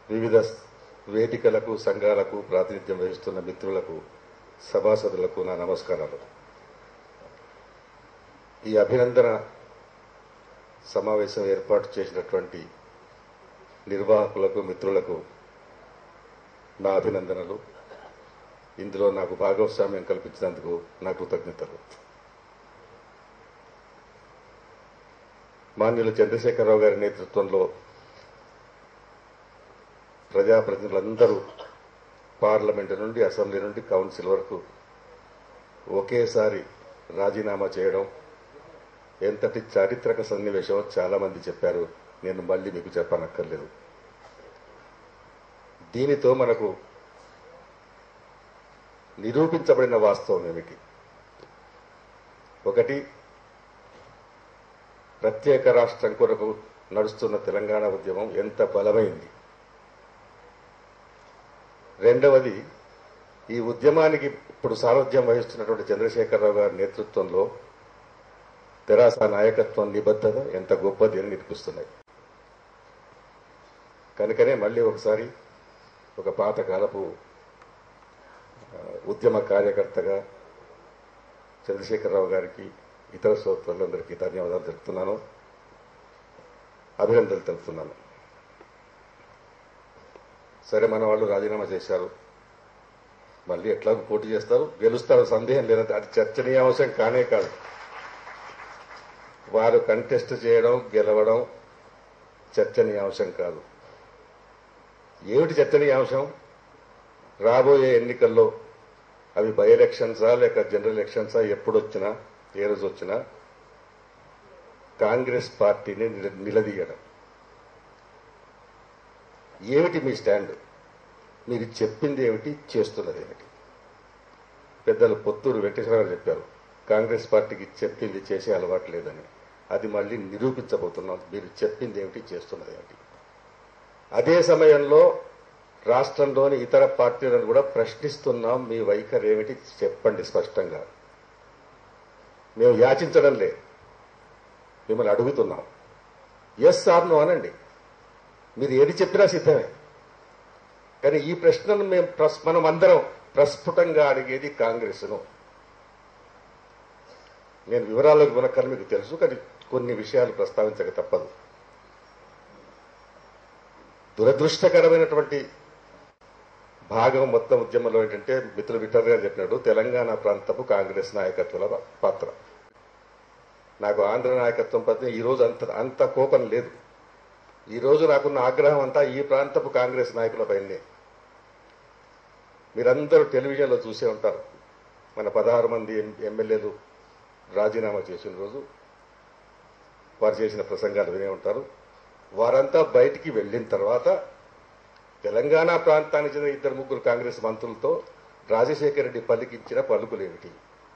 వివిధ వేదికలకు సంఘాలకు ప్రాతినిధ్యం వహిస్తున్న మిత్రులకు సభాసదులకు నా నమస్కారాలు ఈ అభినందన సమావేశం ఏర్పాటు చేసినటువంటి నిర్వాహకులకు మిత్రులకు నా అభినందనలు ఇందులో నాకు భాగస్వామ్యం కల్పించినందుకు నా కృతజ్ఞతలు మాన్యులు చంద్రశేఖరరావు గారి నేతృత్వంలో ప్రజాప్రతినిధులందరూ పార్లమెంటు నుండి అసెంబ్లీ నుండి కౌన్సిల్ వరకు ఒకేసారి రాజీనామా చేయడం ఎంతటి చారిత్రక సన్నివేశం చాలా మంది చెప్పారు నేను మళ్ళీ మీకు చెప్పనక్కర్లేదు దీనితో మనకు నిరూపించబడిన వాస్తవం ఏమిటి ఒకటి ప్రత్యేక రాష్ట్రం కొరకు నడుస్తున్న తెలంగాణ ఉద్యమం ఎంత బలమైంది రెండవది ఈ ఉద్యమానికి ఇప్పుడు సారథ్యం వహిస్తున్నటువంటి చంద్రశేఖరరావు గారి నేతృత్వంలో తెరాస నాయకత్వం నిబద్ధత ఎంత గొప్పది అని నిరూపిస్తున్నాయి కనుకనే మళ్ళీ ఒకసారి ఒక పాతకాలపు ఆ, ఉద్యమ కార్యకర్తగా చంద్రశేఖరరావు గారికి ఇతర సోదరులందరికీ ధన్యవాదాలు తెలుపుతున్నాను అభినందనలు తెలుపుతున్నాను సరే మన వాళ్ళు రాజీనామా చేశారు మళ్ళీ ఎట్లాగో పోటీ చేస్తారు గెలుస్తారు సందేహం లేదంటే అది చర్చనీయాంశం కానే కాదు వారు కంటెస్ట్ చేయడం గెలవడం చర్చనీయాంశం కాదు ఏమిటి చర్చనీయాంశం రాబోయే ఎన్నికల్లో అవి బై ఎలక్షన్సా లేక జనరల్ ఎలక్షన్సా ఎప్పుడు వచ్చినా ఏ రోజు వచ్చినా కాంగ్రెస్ పార్టీని నిల- నిలదీయడం ఏమిటి మీ స్టాండ్ మీరు చెప్పింది ఏమిటి చేస్తున్నది ఏమిటి పెద్దలు పొత్తూరు వెంకటేశ్వర గారు చెప్పారు కాంగ్రెస్ పార్టీకి చెప్పింది చేసే అలవాటు లేదని అది మళ్ళీ నిరూపించబోతున్నాం మీరు చెప్పింది ఏమిటి చేస్తున్నది ఏమిటి అదే సమయంలో రాష్ట్రంలోని ఇతర పార్టీలను కూడా ప్రశ్నిస్తున్నాం మీ వైఖరి ఏమిటి చెప్పండి స్పష్టంగా మేము యాచించడం లే మిమ్మల్ని అడుగుతున్నాం ఎస్ ఆర్ నో అనండి మీరు ఏది చెప్పినా సిద్ధమే కానీ ఈ ప్రశ్నను మేము ప్రస్- మనం అందరం ప్రస్ఫుటంగా అడిగేది కాంగ్రెస్ను నేను వివరాల్లోకి వినక్కని మీకు తెలుసు కానీ కొన్ని విషయాలు ప్రస్తావించక తప్పదు దురదృష్టకరమైనటువంటి భాగం మొత్తం ఉద్యమంలో ఏంటంటే మిత్రులు విఠల్ గారు చెప్పినట్టు తెలంగాణ ప్రాంతపు కాంగ్రెస్ నాయకత్వాల పాత్ర నాకు ఆంధ్ర నాయకత్వం పట్ల ఈ రోజు అంత అంత కోపం లేదు ఈ రోజు నాకున్న ఆగ్రహం అంతా ఈ ప్రాంతపు కాంగ్రెస్ నాయకులపైనే మీరందరూ టెలివిజన్లో చూసే ఉంటారు మన పదహారు మంది ఎం- ఎమ్మెల్యేలు రాజీనామా చేసిన రోజు వారు చేసిన ప్రసంగాలు వినే ఉంటారు వారంతా బయటికి వెళ్ళిన తర్వాత తెలంగాణ ప్రాంతానికి చెందిన ఇద్దరు ముగ్గురు కాంగ్రెస్ మంత్రులతో రాజశేఖర రెడ్డి పలికించిన పలుకులేమిటి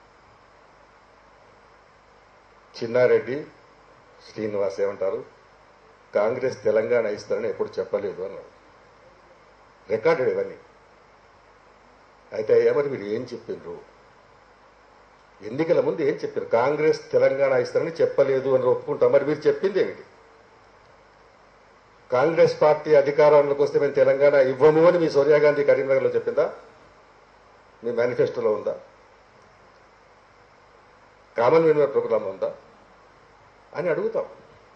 చిన్నారెడ్డి శ్రీనివాస్ ఏమంటారు కాంగ్రెస్ తెలంగాణ ఇస్తారని ఎప్పుడు చెప్పలేదు అన్నాడు రికార్డెడ్ ఇవన్నీ అయితే ఏమని మీరు ఏం చెప్పిండ్రు ఎన్నికల ముందు ఏం చెప్పారు కాంగ్రెస్ తెలంగాణ ఇస్తారని చెప్పలేదు అని ఒప్పుకుంటాం మరి మీరు చెప్పింది ఏమిటి కాంగ్రెస్ పార్టీ అధికారంలోకి వస్తే మేము తెలంగాణ ఇవ్వము అని మీ సోనియా గాంధీ కరీంనగర్లో చెప్పిందా మీ మేనిఫెస్టోలో ఉందా కామన్ మినిమం ప్రోగ్రామ్ ఉందా అని అడుగుతాం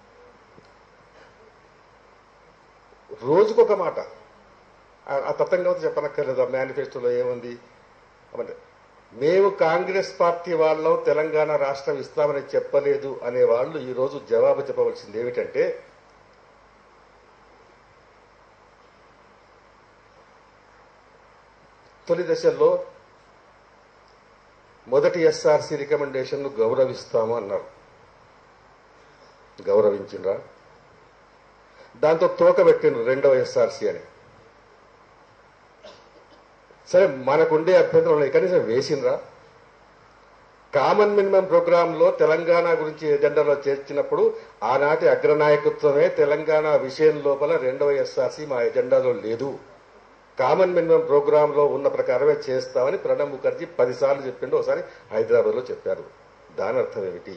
రోజుకొక మాట ఆ- ఆ తతంగం చెప్పనక్కర్లేదు ఆ మేనిఫెస్టోలో ఏముంది అంటే మేము కాంగ్రెస్ పార్టీ వాళ్ళం తెలంగాణ రాష్ట్రం ఇస్తామని చెప్పలేదు అనే వాళ్ళు ఈ రోజు జవాబు చెప్పవలసింది ఏమిటంటే తొలి దశల్లో మొదటి ఎస్ఆర్సీ రికమెండేషన్ గౌరవిస్తాము అన్నారు గౌరవించిండ్రా దాంతో తోక పెట్టిండ్రు రెండవ ఎస్ఆర్సీ అని సరే మనకుండే అభ్యంతరం లేదు కనీసం వేసిండ్రా కామన్ మినిమం ప్రోగ్రామ్ లో తెలంగాణ గురించి ఎజెండాలో చేర్చినప్పుడు ఆనాటి అగ్రనాయకత్వమే తెలంగాణ విషయం లోపల రెండవ ఎస్ఆర్సీ మా ఎజెండాలో లేదు కామన్ మినిమం ప్రోగ్రామ్ లో ఉన్న ప్రకారమే చేస్తామని ప్రణబ్ ముఖర్జీ పదిసార్లు చెప్పిండు ఒకసారి హైదరాబాద్ లో చెప్పారు దాని అర్థం ఏమిటి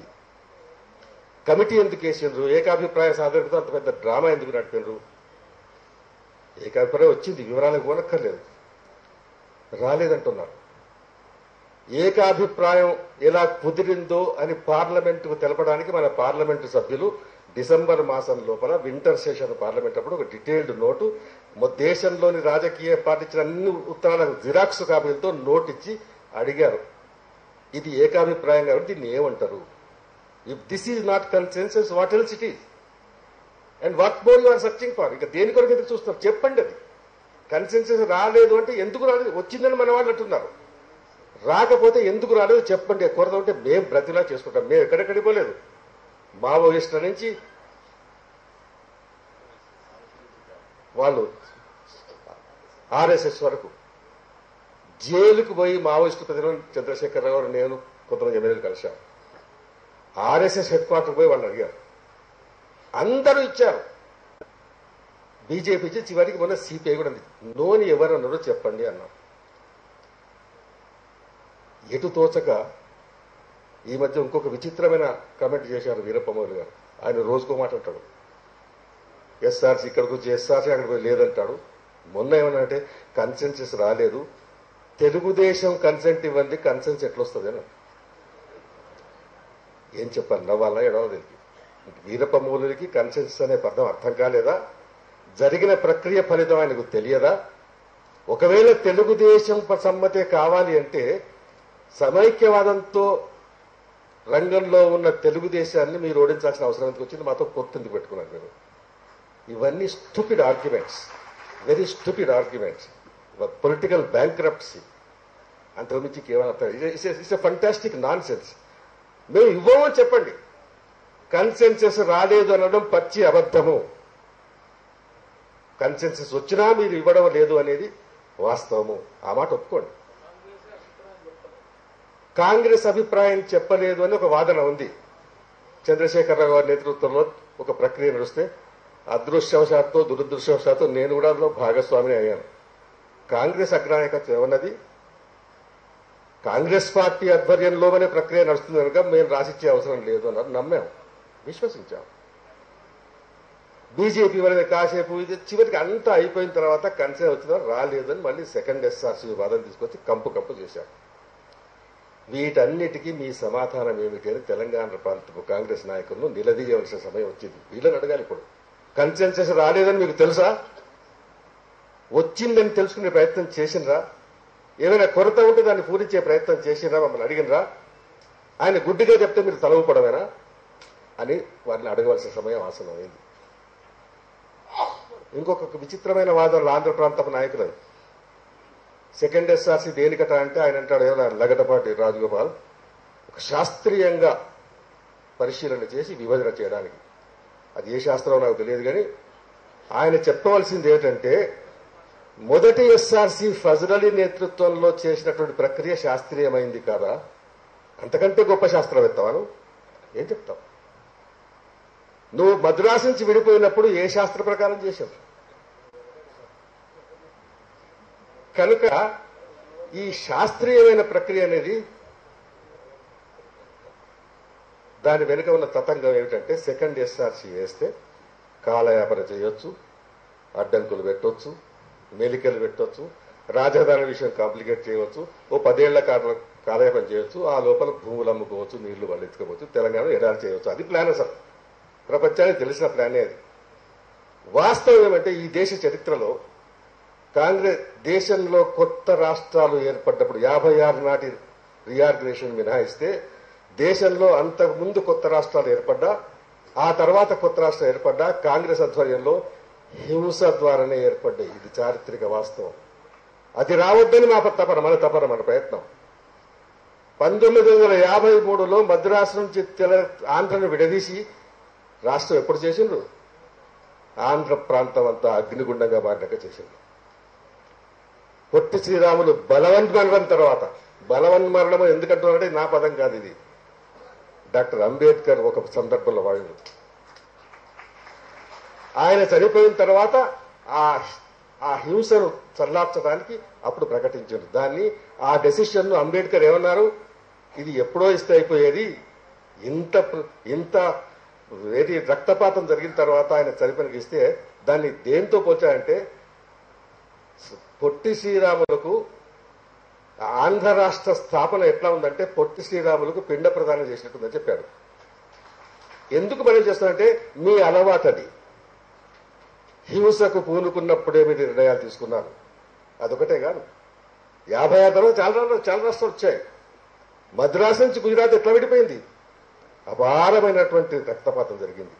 కమిటీ ఎందుకు వేసిండ్రు ఏకాభిప్రాయ సాధనతో అంత పెద్ద డ్రామా ఎందుకు నడిపిండ్రు ఏకాభిప్రాయం వచ్చింది వివరాలకు పోనక్కర్లేదు రాలేదంటున్నారు ఏకాభిప్రాయం ఎలా కుదిరిందో అని పార్లమెంటుకు తెలపడానికి మన పార్లమెంటు సభ్యులు డిసెంబర్ మాసం లోపల వింటర్ సెషన్ పార్లమెంట్ అప్పుడు ఒక డీటెయిల్డ్ నోటు మొ- దేశంలోని రాజకీయ పార్టీ ఇచ్చిన అన్ని ఉత్తరాలకు జిరాక్స్ కాపీలతో నోట్ ఇచ్చి అడిగారు ఇది ఏకాభిప్రాయం కాబట్టి దీన్ని ఏమంటారు if this is not consensus what else it is and what more you are searching for ఇక దేని కొరకు ఎదురు చూస్తున్నారు చెప్పండి అది కన్సెన్సెస్ రాలేదు అంటే ఎందుకు రాలేదు వచ్చిందని మన వాళ్ళు అంటున్నారు రాకపోతే ఎందుకు రాలేదు చెప్పండి కొరత ఉంటే మేము బ్రతిలా చేసుకుంటాం మేము ఎక్కడెక్కడికి పోలేదు మావోయిస్టుల నుంచి వాళ్ళు ఆర్ఎస్ఎస్ వరకు జైలుకు పోయి మావోయిస్టు ప్రతినిధులు చంద్రశేఖరరావు గారు నేను కొంతమంది ఎమ్మెల్యేలు కలిశాం ఆర్ఎస్ఎస్ హెడ్ క్వార్టర్ పోయి వాళ్ళు అడిగారు అందరూ ఇచ్చారు బీజేపీ ఇచ్చి చివరికి మొన్న సిపిఐ కూడా అంది నోని ఎవరన్నారో చెప్పండి అన్నాం ఎటు తోచక ఈ మధ్య ఇంకొక విచిత్రమైన కమెంట్ చేశారు వీరప్పమౌలి గారు ఆయన రోజుకో మాట అంటాడు ఎస్ఆర్సీ ఇక్కడికి వచ్చి ఎస్ఆర్సీ అక్కడికి పోయి లేదంటాడు మొన్న ఏమన్నా అంటే కన్సెన్సెస్ రాలేదు తెలుగుదేశం కన్సెంట్ ఇవ్వండి కన్సెన్స్ ఎట్లొస్తుంది అని ఏం చెప్పాలి నవ్వాలా ఎడవది వీరప్పమౌలికి కన్సెన్సెస్ అనే పదం అర్థం కాలేదా జరిగిన ప్రక్రియ ఫలితం ఆయనకు తెలియదా ఒకవేళ తెలుగుదేశం ప- సమ్మతే కావాలి అంటే సమైక్యవాదంతో రంగంలో ఉన్న తెలుగుదేశాన్ని మీరు ఓడించాల్సిన అవసరం ఎందుకు వచ్చింది మాతో పొత్తుంది పెట్టుకున్నారు మీరు ఇవన్నీ stupid arguments very stupid arguments political bankruptcy అంతకుమించి కేవలం it's a fantastic nonsense మేము ఇవ్వమని చెప్పండి కన్సెన్సెస్ రాలేదు అనడం పచ్చి అబద్ధము కన్సెన్సెస్ వచ్చినా మీరు ఇవ్వడం లేదు అనేది వాస్తవము ఆ మాట ఒప్పుకోండి కాంగ్రెస్ అభిప్రాయం చెప్పలేదు అని ఒక వాదన ఉంది చంద్రశేఖరరావు గారి నేతృత్వంలో ఒక ప్రక్రియ నడిస్తే అదృష్టవశాత్తు దురదృష్టవశాత్తు నేను కూడా అందులో భాగస్వామిని అయ్యాను కాంగ్రెస్ అగ్రనాయకత్వం ఏమన్నది కాంగ్రెస్ పార్టీ ఆధ్వర్యంలోనే ప్రక్రియ నడుస్తుంది కనుక మేము రాసిచ్చే అవసరం లేదు అన్నారు నమ్మాం విశ్వసించాం బీజేపీ వల్ల కాసేపు ఇది చివరికి అంతా అయిపోయిన తర్వాత కన్సర్న్ వచ్చిన రాలేదని మళ్ళీ సెకండ్ ఎస్ఆర్సీ వాదన తీసుకొచ్చి కంపు కంపు చేశారు వీటన్నిటికీ మీ సమాధానం ఏమిటి అని తెలంగాణ ప్రాంతపు కాంగ్రెస్ నాయకులను నిలదీయవలసిన సమయం వచ్చింది వీళ్ళని అడగాలి ఇప్పుడు కన్సెన్సెస్ రాలేదని మీకు తెలుసా వచ్చిందని తెలుసుకునే ప్రయత్నం చేసినరా ఏమైనా కొరత ఉంటే దాన్ని పూరించే ప్రయత్నం చేసినరా మమ్మల్ని అడిగినరా ఆయన గుడ్డిగా చెప్తే మీరు తలవుపడమేనా అని వారిని అడగవలసిన సమయం ఆసనమైంది ఇంకొక విచిత్రమైన వాదనలు ఆంధ్ర ప్రాంతపు నాయకులు సెకండ్ ఎస్ఆర్సీ దేనికట అంటే ఆయన అంటాడు ఏమన్నా లగడపాటి రాజగోపాల్ ఒక శాస్త్రీయంగా పరిశీలన చేసి విభజన చేయడానికి అది ఏ శాస్త్రం నాకు తెలియదు కానీ ఆయన చెప్పవలసింది ఏంటంటే మొదటి ఎస్ఆర్సీ ఫజల్ అలీ నేతృత్వంలో చేసినటువంటి ప్రక్రియ శాస్త్రీయమైంది కాదా అంతకంటే గొప్ప శాస్త్రవేత్తవాను ఏం చెప్తావు నువ్వు మద్రాసు నుంచి విడిపోయినప్పుడు ఏ శాస్త్ర ప్రకారం చేశావు కనుక ఈ శాస్త్రీయమైన ప్రక్రియ అనేది దాని వెనుక ఉన్న తతంగం ఏమిటంటే సెకండ్ ఎస్ఆర్సీ వేస్తే కాలయాపన చేయొచ్చు అడ్డంకులు పెట్టొచ్చు మెలికలు పెట్టొచ్చు రాజధాని విషయం కాంప్లికేట్ చేయవచ్చు ఓ పదేళ్ల కాల కాలయాపన చేయొచ్చు ఆ లోపల భూములు అమ్ముకోవచ్చు నీళ్లు వాళ్ళు ఎత్తుకోవచ్చు తెలంగాణ ఎడారి చేయవచ్చు అది ప్లాన్ అసలు ప్రపంచానికి తెలిసిన ప్లానే అది వాస్తవం ఏమంటే ఈ దేశ చరిత్రలో కాంగ్రెస్ దేశంలో కొత్త రాష్ట్రాలు ఏర్పడ్డప్పుడు యాభై ఆరు నాటి రియార్గనేషన్ మినహాయిస్తే దేశంలో అంతకుముందు కొత్త రాష్ట్రాలు ఏర్పడ్డా ఆ తర్వాత కొత్త రాష్ట్రం ఏర్పడ్డా కాంగ్రెస్ ఆధ్వర్యంలో హింస ద్వారానే ఏర్పడ్డాయి ఇది చారిత్రక వాస్తవం అది రావద్దని మా తపన మన తపన మన ప్రయత్నం పంతొమ్మిది వందల యాభై మూడులో మద్రాసు నుంచి తెల ఆంధ్రను విడదీసి రాష్ట్రం ఎప్పుడు చేసిండ్రు ఆంధ్ర ప్రాంతం అంతా అగ్నిగుండంగా మారినాక చేసిండ్రు పొట్టి శ్రీరాములు బలవన్మరణం తర్వాత బలవన్మరణం ఎందుకంటున్నారంటే నా పదం కాదు ఇది డాక్టర్ అంబేద్కర్ ఒక సందర్భంలో వాడిండు ఆయన చనిపోయిన తర్వాత ఆ ఆ హింసను చల్లార్చడానికి అప్పుడు ప్రకటించారు దాన్ని ఆ డెసిషన్ ను అంబేద్కర్ ఏమన్నారు ఇది ఎప్పుడో ఇస్తే అయిపోయేది ఇంత ప్ర- ఇంత ఏది రక్తపాతం జరిగిన తర్వాత ఆయన చనిపోయినకి ఇస్తే దాన్ని దేంతో పోల్చారంటే పొట్టి శ్రీరాములకు ఆంధ్ర రాష్ట్ర స్థాపన ఎట్లా ఉందంటే పొట్టి శ్రీరాములకు పిండ ప్రదానం చేసినట్టుందని చెప్పాడు ఎందుకు మనం చేస్తామంటే మీ అలవాటది హింసకు పూనుకున్నప్పుడే మీరు నిర్ణయాలు తీసుకున్నారు అదొకటే కాదు యాభై ఆరు తర్వాత చాలా రాష్ట్రాలు చాలా రాష్ట్రాలు వచ్చాయి మద్రాసు నుంచి గుజరాత్ ఎట్లా విడిపోయింది అపారమైనటువంటి రక్తపాతం జరిగింది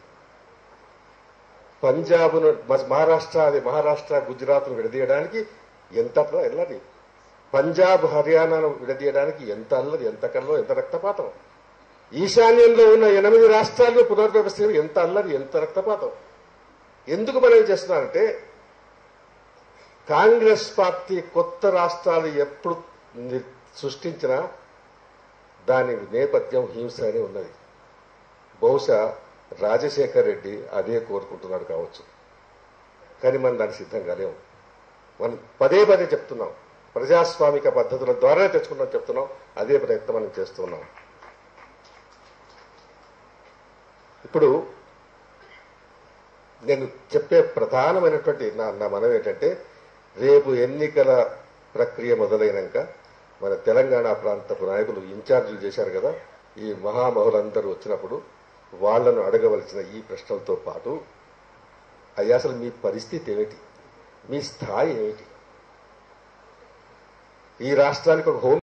పంజాబ్ను మ- మహారాష్ట్ర అది మహారాష్ట్ర గుజరాత్ను విడదీయడానికి ఎంత వెళ్ళది పంజాబ్ హర్యానాను విడదీయడానికి ఎంత అల్లది ఎంత కల్లో ఎంత రక్తపాతం ఈశాన్యంలో ఉన్న ఎనిమిది రాష్ట్రాల్లో పునర్వ్యవస్థ ఎంత అల్లరి ఎంత రక్తపాతం ఎందుకు మనం ఏం చేస్తున్నారంటే కాంగ్రెస్ పార్టీ కొత్త రాష్ట్రాలు ఎప్పుడు ని- సృష్టించినా దాని నేపథ్యం హింస అని ఉన్నది బహుశా రాజశేఖర్ రెడ్డి అదే కోరుకుంటున్నాడు కావచ్చు కానీ మనం దానికి సిద్ధంగా లేము మనం పదే పదే చెప్తున్నాం ప్రజాస్వామిక పద్ధతుల ద్వారానే తెచ్చుకున్నాం చెప్తున్నాం అదే ప్రయత్నం మనం చేస్తున్నాం ఇప్పుడు నేను చెప్పే ప్రధానమైనటువంటి నా నా మనం ఏంటంటే రేపు ఎన్నికల ప్రక్రియ మొదలైనాక మన తెలంగాణ ప్రాంతపు నాయకులు ఇన్ఛార్జీలు చేశారు కదా ఈ మహామహులందరూ వచ్చినప్పుడు వాళ్లను అడగవలసిన ఈ ప్రశ్నలతో పాటు అయ్యా అసలు మీ పరిస్థితి ఏమిటి మీ స్థాయి ఏమిటి ఈ రాష్ట్రానికి ఒక హోం